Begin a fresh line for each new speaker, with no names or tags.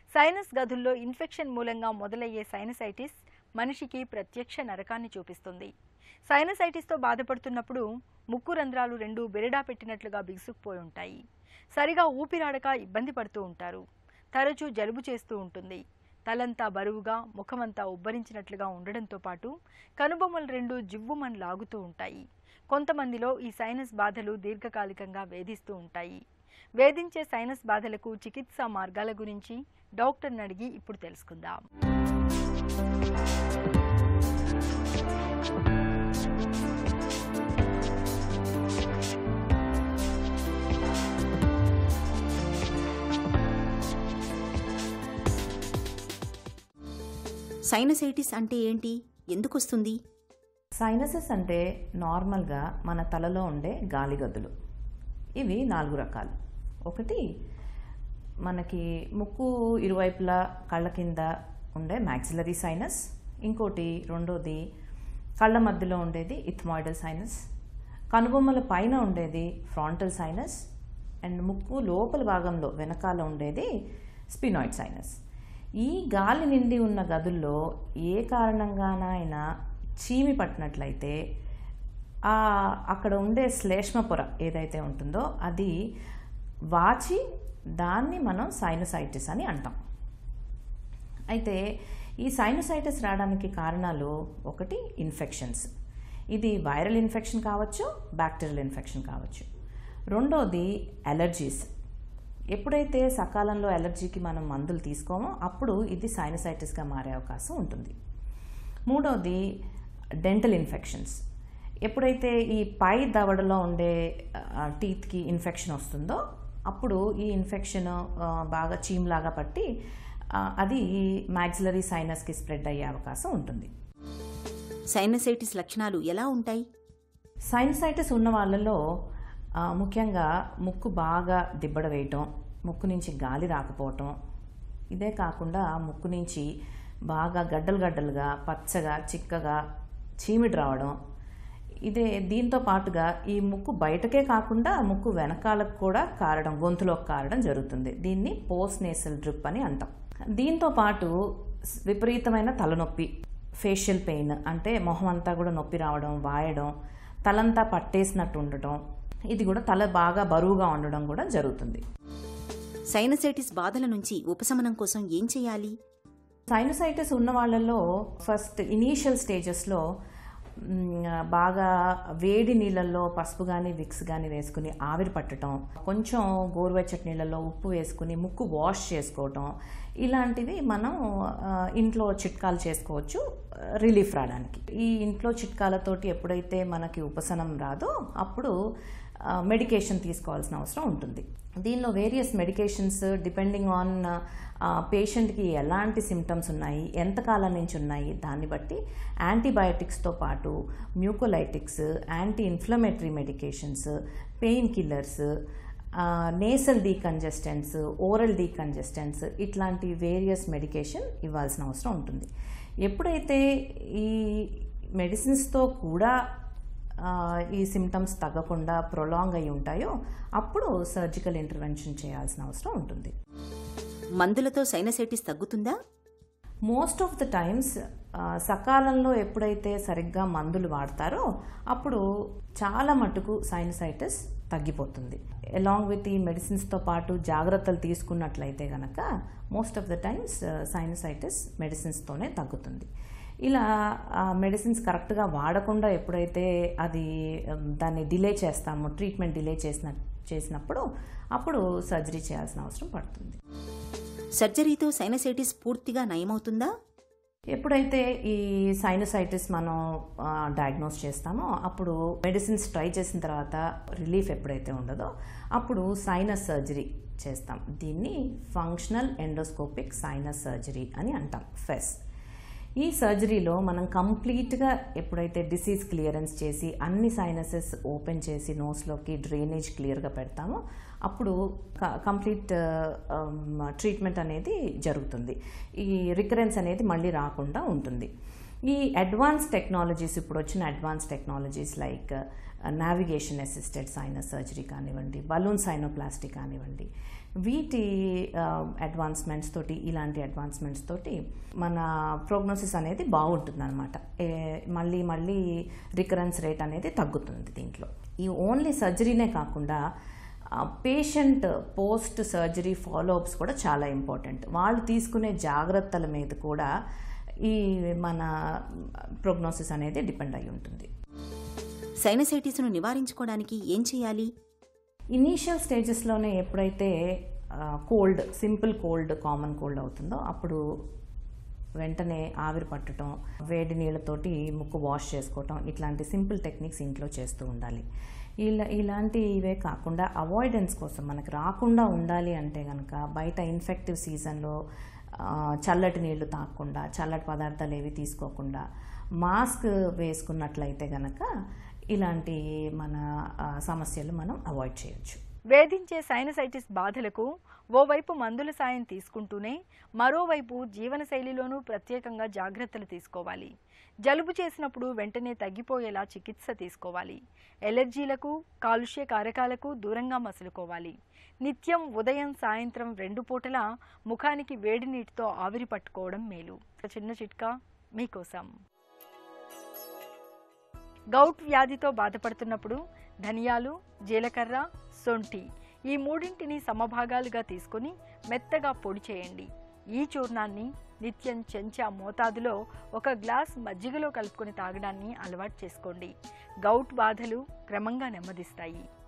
sinus గదుల్లో infection మూలంగా మొదలయ్యే సైనసైటిస్ మనిషికి ప్రత్యక్ష నరకాన్ని చూపిస్తుంది సైనసైటిస్తో బాధపడుతున్నప్పుడు ముక్కు రంధ్రాలు రెండు బెరడా పెట్టినట్లుగా బిగుసుకుపోయి ఉంటాయి సరిగా ఊపిరాడక ఇబ్బంది పడుతూ ఉంటారు తరచూ జలుబు చేస్తూ ఉంటుంది తలంతా బరువుగా ముఖమంతా ఉబ్బరించినట్లుగా ఉండడంతో పాటు కనుబొమ్మలు రెండు జివ్వుమని లాగుతూ ఉంటాయి కొంతమందిలో ఈ సైనస్ బాధలు దీర్ఘకాలికంగా వేధిస్తూ ఉంటాయి వేధించే సైనస్ బాధలకు చికిత్సా మార్గాల గురించి డాక్టర్ని అడిగి ఇప్పుడు తెలుసుకుందాం
సైనసైటిస్ అంటే ఏంటి ఎందుకు వస్తుంది
సైనసెస్ అంటే నార్మల్గా మన తలలో ఉండే గాలిగద్దులు ఇవి నాలుగు రకాలు ఒకటి మనకి ముక్కు ఇరువైపులా కళ్ళ కింద ఉండే మ్యాక్సిలరీ సైనస్ ఇంకోటి రెండోది కళ్ళ మధ్యలో ఉండేది ఇథమాయిడల్ సైనస్ కనుబొమ్మల పైన ఉండేది ఫ్రాంటల్ సైనస్ అండ్ ముక్కు లోపల భాగంలో వెనకాల ఉండేది స్పినాయిడ్ సైనస్ ఈ గాలి నిండి ఉన్న గదుల్లో ఏ కారణంగానైనా చీమి పట్టినట్లయితే ఆ అక్కడ ఉండే శ్లేష్మ పొర ఏదైతే ఉంటుందో అది వాచి దాన్ని మనం సైనసైటిస్ అని అంటాం అయితే ఈ సైనసైటిస్ రావడానికి కారణాలు ఒకటి ఇన్ఫెక్షన్స్ ఇది వైరల్ ఇన్ఫెక్షన్ కావచ్చు బ్యాక్టీరియల్ ఇన్ఫెక్షన్ కావచ్చు రెండోది అలర్జీస్ ఎప్పుడైతే సకాలంలో అలర్జీకి మనం మందులు తీసుకోమో అప్పుడు ఇది సైనసైటిస్గా మారే అవకాశం ఉంటుంది మూడోది డెంటల్ ఇన్ఫెక్షన్స్ ఎప్పుడైతే ఈ పై దవడలో ఉండే టీత్కి ఇన్ఫెక్షన్ వస్తుందో అప్పుడు ఈ ఇన్ఫెక్షన్ బాగా చీమ్లాగా పట్టి ఆ, అది మ్యాక్సిలరీ సైనస్కి స్ప్రెడ్ అయ్యే అవకాశం ఉంటుంది
సైనసైటిస్ లక్షణాలు ఎలా ఉంటాయి
సైనసైటిస్ ఉన్న వాళ్ళలో ఆ, ముఖ్యంగా ముక్కు బాగా దిబ్బడ వేయటం ముక్కు నుంచి గాలి రాకపోవటం ఇదే కాకుండా ముక్కు నుంచి బాగా గడ్డలు గడ్డలుగా పచ్చగా చిక్కగా చీమిడి రావడం ఇదే దీంతో పాటుగా ఈ ముక్కు బయటకే కాకుండా ముక్కు వెనకాలకు కూడా కారడం గొంతులోకి కారడం జరుగుతుంది దీన్ని పోస్ట్ నేసల్ డ్రిప్ అని అంటాం దీంతో పాటు స్- విపరీతమైన తలనొప్పి ఫేషియల్ పెయిన్ అంటే మొహం అంతా కూడా నొప్పి రావడం వాయడం తలంతా పట్టేసినట్టు ఉండటం ఇది కూడా తల బాగా బరువుగా ఉండడం కూడా జరుగుతుంది
సైనసైటిస్ బాధల నుంచి ఉపశమనం కోసం ఏం చేయాలి
సైనసైటిస్ ఉన్న వాళ్ళలో ఫస్ట్ ఇనీషియల్ స్టేజెస్లో మ్, బాగా వేడి నీళ్ళల్లో పసుపు కానీ విక్స్ కానీ వేసుకుని ఆవిరి పట్టడం కొంచెం గోరువెచ్చటి నీళ్ళల్లో ఉప్పు వేసుకుని ముక్కు వాష్ చేసుకోవటం ఇలాంటివి మనం ఆ, ఇంట్లో చిట్కాలు చేసుకోవచ్చు రిలీఫ్ రావడానికి ఈ ఇంట్లో చిట్కాలతోటి ఎప్పుడైతే మనకి ఉపశమనం రాదో అప్పుడు మెడికేషన్ తీసుకోవాల్సిన అవసరం ఉంటుంది దీనిలో వేరియస్ మెడికేషన్స్ డిపెండింగ్ ఆన్ పేషెంట్కి ఎలాంటి సిమ్టమ్స్ ఉన్నాయి ఎంతకాలం నుంచి ఉన్నాయి దాన్ని బట్టి యాంటీబయాటిక్స్తో పాటు mucolytics anti inflammatory medications pain killers nasal decongestants oral decongestants ఇట్లాంటి వేరియస్ మెడికేషన్ ఇవ్వాల్సిన అవసరం ఉంటుంది ఎప్పుడైతే ఈ మెడిసిన్స్తో కూడా ఆ, ఈ సిమ్టమ్స్ తగ్గకుండా ప్రొలాంగ్ అయి ఉంటాయో అప్పుడు సర్జికల్ ఇంటర్వెన్షన్ చేయాల్సిన అవసరం ఉంటుంది
మందులతో సైనసైటిస్ తగ్గుతుందా
మోస్ట్ ఆఫ్ ద టైమ్స్ సకాలంలో ఎప్పుడైతే సరిగ్గా మందులు వాడతారో అప్పుడు చాలా మటుకు సైనసైటిస్ తగ్గిపోతుంది అలాంగ్ విత్ ఈ మెడిసిన్స్తో పాటు జాగ్రత్తలు తీసుకున్నట్లయితే గనక most of the times sinusitis మెడిసిన్స్తోనే తగ్గుతుంది ఇలా మెడిసిన్స్ కరెక్ట్గా వాడకుండా ఎప్పుడైతే అది um, దాన్ని డిలే చేస్తామో ట్రీట్మెంట్ డిలే చేసిన చేసినప్పుడు అప్పుడు సర్జరీ చేయాల్సిన అవసరం పడుతుంది
సర్జరీతో సైనసైటిస్ పూర్తిగా నయమవుతుందా
ఎప్పుడైతే ఈ సైనసైటిస్ మనం డయాగ్నోస్ చేస్తామో అప్పుడు మెడిసిన్స్ ట్రై చేసిన తర్వాత రిలీఫ్ ఎప్పుడైతే ఉండదో అప్పుడు సైనస్ సర్జరీ చేస్తాం దీన్ని ఫంక్షనల్ ఎండోస్కోపిక్ సైనస్ సర్జరీ అని అంటాం ఫెస్ ఈ సర్జరీలో మనం కంప్లీట్గా ఎప్పుడైతే డిసీజ్ క్లియరెన్స్ చేసి అన్ని సైనసెస్ ఓపెన్ చేసి నోస్లోకి డ్రైనేజ్ క్లియర్గా పెడతామో అప్పుడు కంప్లీట్ ట్రీట్మెంట్ అనేది జరుగుతుంది ఈ రికరెన్స్ అనేది మళ్ళీ రాకుండా ఉంటుంది ఈ అడ్వాన్స్ టెక్నాలజీస్ ఇప్పుడు వచ్చిన advance technologies like navigation assisted sinus surgery కానివ్వండి బలూన్ సైనోప్లాస్టీ కానివ్వండి వీటి అడ్వాన్స్మెంట్స్ తోటి ఇలాంటి అడ్వాన్స్మెంట్స్ తోటి మన ప్రోగ్నోసిస్ అనేది బాగుంటుంది అనమాట మళ్ళీ మళ్ళీ రికరెన్స్ రేట్ అనేది తగ్గుతుంది దీంట్లో ఈ ఓన్లీ సర్జరీనే కాకుండా పేషెంట్ పోస్ట్ సర్జరీ ఫాలోఅప్స్ కూడా చాలా ఇంపార్టెంట్ వాళ్ళు తీసుకునే జాగ్రత్తల మీద కూడా ఈ మన ప్రోగ్నోసిస్ అనేది డిపెండ్ అయి ఉంటుంది
సైనసైటిస్ను నివారించుకోవడానికి ఏం చేయాలి
ఇనీషియల్ స్టేజెస్లోనే ఎప్పుడైతే cold simple cold common cold అవుతుందో అప్పుడు వెంటనే ఆవిరి పట్టడం వేడి నీళ్ళతోటి ముక్కు వాష్ చేసుకోవటం ఇట్లాంటి సింపుల్ టెక్నిక్స్ ఇంట్లో చేస్తూ ఉండాలి ఇలా ఇలాంటివే కాకుండా అవాయిడెన్స్ కోసం మనకు రాకుండా ఉండాలి అంటే కనుక బయట ఇన్ఫెక్టివ్ సీజన్లో చల్లటి నీళ్లు తాగకుండా చల్లటి పదార్థాలు ఏవి తీసుకోకుండా మాస్క్ వేసుకున్నట్లయితే గనక ఇలాంటి మన ఆ, సమస్యలు మనం అవాయిడ్ చేయొచ్చు
వేధించే సైనసైటిస్ బాధలకు ఓవైపు మందుల సాయం తీసుకుంటూనే మరోవైపు జీవనశైలిలోనూ ప్రత్యేకంగా జాగ్రత్తలు తీసుకోవాలి జలుబు చేసినప్పుడు వెంటనే తగ్గిపోయేలా చికిత్స తీసుకోవాలి ఎలర్జీలకు కాలుష్య కారకాలకు దూరంగా మసులుకోవాలి నిత్యం ఉదయం సాయంత్రం రెండు పూటలా ముఖానికి వేడి నీటితో ఆవిరి పట్టుకోవడం మేలు ఒక చిన్న చిట్కా మీకోసం గౌట్ వ్యాధితో బాధపడుతున్నప్పుడు ధనియాలు జీలకర్ర సొంఠి ఈ మూడింటిని సమభాగాలుగా తీసుకొని మెత్తగా పొడి చేయండి ఈ చూర్ణాన్ని నిత్యం చెంచా మోతాదులో ఒక గ్లాస్ మజ్జిగలో కలుపుకొని తాగడాన్ని అలవాటు చేసుకోండి గౌట్ బాధలు క్రమంగా నెమ్మదిస్తాయి